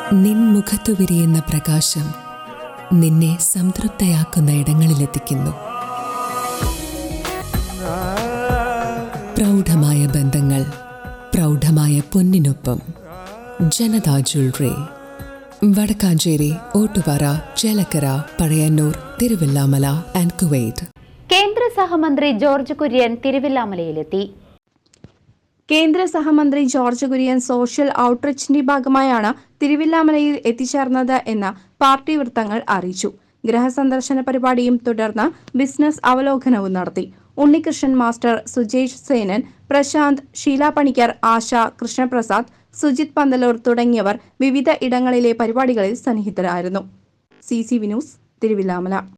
നിൻ മുഖത്തു വിരിയുന്ന പ്രകാശം നിന്നെ സംതൃപ്തയാക്കുന്ന ഇടങ്ങളിലെത്തിക്കുന്നു പ്രൗഢമായ ബന്ധങ്ങൾ പ്രൗഢമായ പൊന്നിനൊപ്പം Janatha jewellery Vadakkanchery Ottupara Chelakkara Pazhayannur Thiruvillwamala and Kuwait കേന്ദ്ര സഹമന്ത്രി ജോർജ് കുര്യൻ തിരുവില്ലാമലയിലെത്തി കേന്ദ്ര സഹമന്ത്രി ജോർജ് കുര്യൻ സോഷ്യൽ ഔട്ട്റീച്ചിന്റെ ഭാഗമായാണ് തിരുവില്ലാമലയിൽ എത്തിച്ചേർന്നത് എന്ന് പാർട്ടി വൃത്തങ്ങൾ അറിയിച്ചു ഗൃഹസന്ദർശന പരിപാടിയും തുടർന്ന് ബിസിനസ് അവലോകനവും നടത്തി ഉണ്ണികൃഷ്ണൻ മാസ്റ്റർ സുജേഷ് സേനൻ പ്രശാന്ത് ഷീല പണിക്കർ ആശ കൃഷ്ണപ്രസാദ് സുജിത് പന്തലൂർ തുടങ്ങിയവർ വിവിധ ഇടങ്ങളിലെ പരിപാടികളിൽ സന്നിഹിതരായിരുന്നു സി സി വിനൂസ് തിരുവില്ലാമല